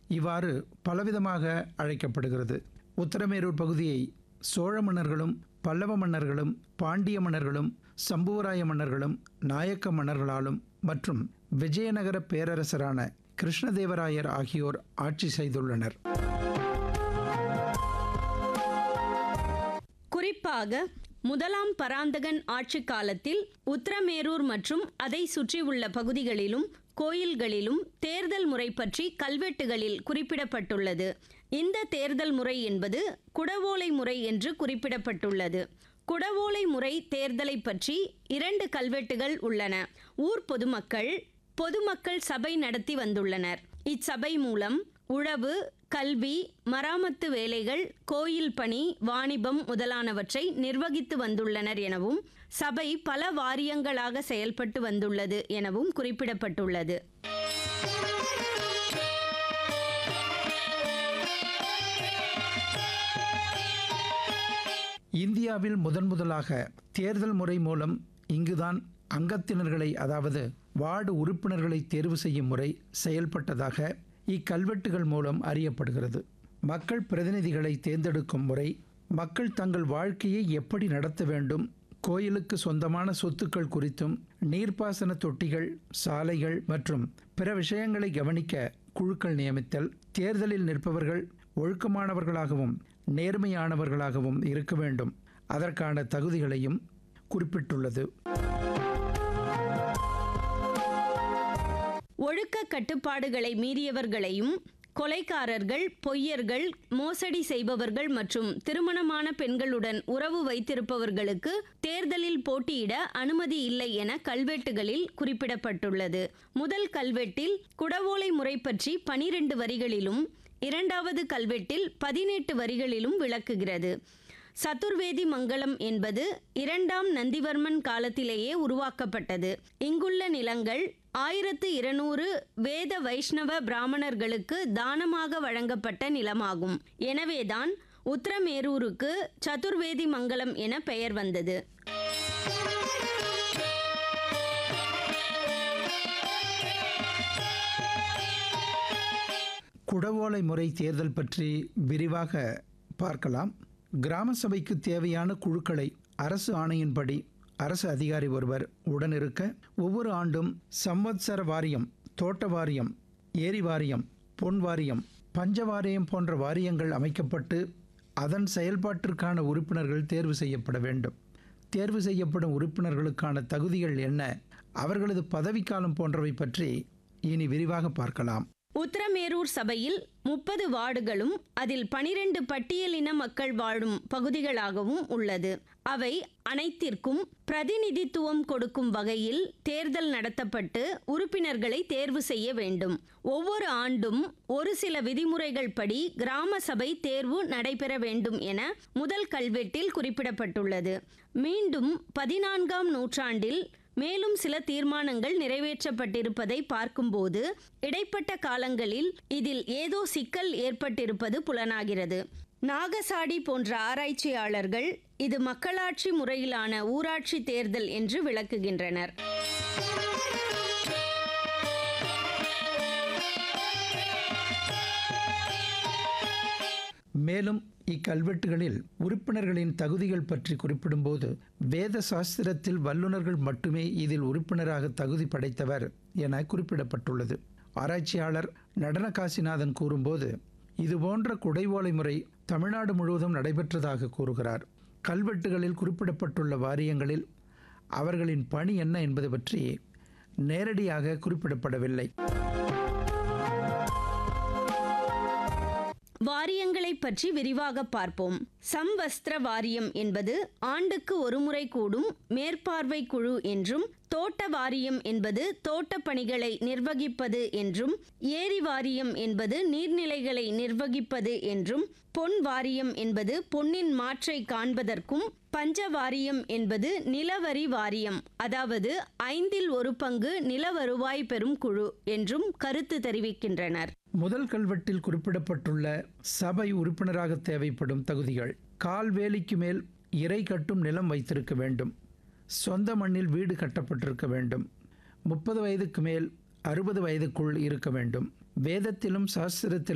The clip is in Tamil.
இவ்வாறு பலவிதமாக அழைக்கப்படுகிறது உத்தரமேரூர் பகுதியை சோழ மன்னர்களும் பல்லவ மன்னர்களும் பாண்டிய மன்னர்களும் சம்புவராய மன்னர்களும் நாயக்க மன்னர்களாலும் மற்றும் விஜயநகர பேரரசரான கிருஷ்ணதேவராயர் ஆகியோர் ஆட்சி செய்துள்ளனர் குறிப்பாக முதலாம் பராந்தகன் ஆட்சி காலத்தில் உத்தரமேரூர் மற்றும் அதை சுற்றியுள்ள பகுதிகளிலும் கோயில்களிலும் தேர்தல் முறை பற்றி கல்வெட்டுகளில் குறிப்பிடப்பட்டுள்ளது இந்த தேர்தல் முறை என்பது குடவோலை முறை என்று குறிப்பிடப்பட்டுள்ளது குடவோலை முறை தேர்தலை பற்றி இரண்டு கல்வெட்டுகள் உள்ளன ஊர் பொதுமக்கள் பொதுமக்கள் சபை நடத்தி வந்துள்ளனர் இச்சபை மூலம் உழவு கல்வி மராமத்து வேலைகள் கோயில் பணி வாணிபம் முதலானவற்றை நிர்வகித்து வந்துள்ளனர் எனவும் சபை பல வாரியங்களாக செயல்பட்டு வந்துள்ளது எனவும் குறிப்பிடப்பட்டுள்ளது இந்தியாவில் முதன் முதலாக தேர்தல் முறை மூலம் இங்குதான் அங்கத்தினர்களை அதாவது வார்டு உறுப்பினர்களை தேர்வு செய்யும் முறை செயல்பட்டதாக இக்கல்வெட்டுகள் மூலம் அறியப்படுகிறது மக்கள் பிரதிநிதிகளை தேர்ந்தெடுக்கும் முறை மக்கள் தங்கள் வாழ்க்கையை எப்படி நடத்த வேண்டும் கோயிலுக்கு சொந்தமான சொத்துக்கள் குறித்தும் நீர்ப்பாசன தொட்டிகள் சாலைகள் மற்றும் பிற விஷயங்களை கவனிக்க குழுக்கள் நியமித்தல் தேர்தலில் நிற்பவர்கள் ஒழுக்கமானவர்களாகவும் நேர்மையானவர்களாகவும் இருக்க வேண்டும் அதற்கான தகுதிகளையும் குறிப்பிட்டுள்ளது ஒழுக்க கட்டுப்பாடுகளை மீறியவர்களையும் கொலைக்காரர்கள் பொய்யர்கள் மோசடி செய்பவர்கள் மற்றும் திருமணமான பெண்களுடன் உறவு வைத்திருப்பவர்களுக்கு தேர்தலில் போட்டியிட அனுமதி இல்லை என கல்வெட்டுகளில் குறிப்பிடப்பட்டுள்ளது முதல் கல்வெட்டில் குடவோலை முறை பற்றி பனிரெண்டு வரிகளிலும் இரண்டாவது கல்வெட்டில் பதினெட்டு வரிகளிலும் விளக்குகிறது சதுர்வேதி மங்கலம் என்பது இரண்டாம் நந்திவர்மன் காலத்திலேயே உருவாக்கப்பட்டது இங்குள்ள நிலங்கள் ஆயிரத்து இருநூறு வேத வைஷ்ணவ பிராமணர்களுக்கு தானமாக வழங்கப்பட்ட நிலமாகும் எனவேதான் உத்தரமேரூருக்கு சதுர்வேதி மங்கலம் என பெயர் வந்தது குடவோலை முறை தேர்தல் பற்றி விரிவாக பார்க்கலாம் கிராம சபைக்கு தேவையான குழுக்களை அரசு ஆணையின்படி அரசு அதிகாரி ஒருவர் உடனிருக்க ஒவ்வொரு ஆண்டும் சம்வத்சர வாரியம் தோட்ட வாரியம் ஏரி வாரியம் பொன் வாரியம் பஞ்ச வாரியம் போன்ற வாரியங்கள் அமைக்கப்பட்டு அதன் செயல்பாட்டிற்கான உறுப்பினர்கள் தேர்வு செய்யப்பட வேண்டும் தேர்வு செய்யப்படும் உறுப்பினர்களுக்கான தகுதிகள் என்ன அவர்களது பதவிக்காலம் போன்றவை பற்றி இனி விரிவாக பார்க்கலாம் உத்தரமேரூர் சபையில் முப்பது வார்டுகளும் அதில் பனிரெண்டு பட்டியலின மக்கள் வாழும் பகுதிகளாகவும் உள்ளது அவை அனைத்திற்கும் பிரதிநிதித்துவம் கொடுக்கும் வகையில் தேர்தல் நடத்தப்பட்டு உறுப்பினர்களை தேர்வு செய்ய வேண்டும் ஒவ்வொரு ஆண்டும் ஒரு சில விதிமுறைகள் படி கிராம சபை தேர்வு நடைபெற வேண்டும் என முதல் கல்வெட்டில் குறிப்பிடப்பட்டுள்ளது மீண்டும் பதினான்காம் நூற்றாண்டில் மேலும் சில தீர்மானங்கள் நிறைவேற்றப்பட்டிருப்பதை பார்க்கும்போது இடைப்பட்ட காலங்களில் இதில் ஏதோ சிக்கல் ஏற்பட்டிருப்பது புலனாகிறது நாகசாடி போன்ற ஆராய்ச்சியாளர்கள் இது மக்களாட்சி முறையிலான ஊராட்சி தேர்தல் என்று விளக்குகின்றனர் மேலும் இக்கல்வெட்டுகளில் உறுப்பினர்களின் தகுதிகள் பற்றி குறிப்பிடும்போது வேத சாஸ்திரத்தில் வல்லுநர்கள் மட்டுமே இதில் உறுப்பினராக தகுதி படைத்தவர் என குறிப்பிடப்பட்டுள்ளது ஆராய்ச்சியாளர் நடன காசிநாதன் கூறும்போது இதுபோன்ற குடைவோலை முறை தமிழ்நாடு முழுவதும் நடைபெற்றதாக கூறுகிறார் கல்வெட்டுகளில் குறிப்பிடப்பட்டுள்ள வாரியங்களில் அவர்களின் பணி என்ன என்பது பற்றி நேரடியாக குறிப்பிடப்படவில்லை வாரியங்களை பற்றி விரிவாக பார்ப்போம் சம்வஸ்திர வாரியம் என்பது ஆண்டுக்கு ஒருமுறை கூடும் மேற்பார்வை குழு என்றும் தோட்ட வாரியம் என்பது தோட்ட பணிகளை நிர்வகிப்பது என்றும் ஏரி வாரியம் என்பது நீர்நிலைகளை நிர்வகிப்பது என்றும் பொன் வாரியம் என்பது பொன்னின் மாற்றை காண்பதற்கும் பஞ்ச வாரியம் என்பது நிலவரி வாரியம் அதாவது ஐந்தில் ஒரு பங்கு நில வருவாய் பெறும் குழு என்றும் கருத்து தெரிவிக்கின்றனர் முதல் கல்வெட்டில் குறிப்பிடப்பட்டுள்ள சபை உறுப்பினராக தேவைப்படும் தகுதிகள் கால்வேலிக்கு மேல் இறை கட்டும் நிலம் வைத்திருக்க வேண்டும் சொந்த மண்ணில் வீடு கட்டப்பட்டிருக்க வேண்டும் முப்பது வயதுக்கு மேல் அறுபது வயதுக்குள் இருக்க வேண்டும் வேதத்திலும் சாஸ்திரத்திலும்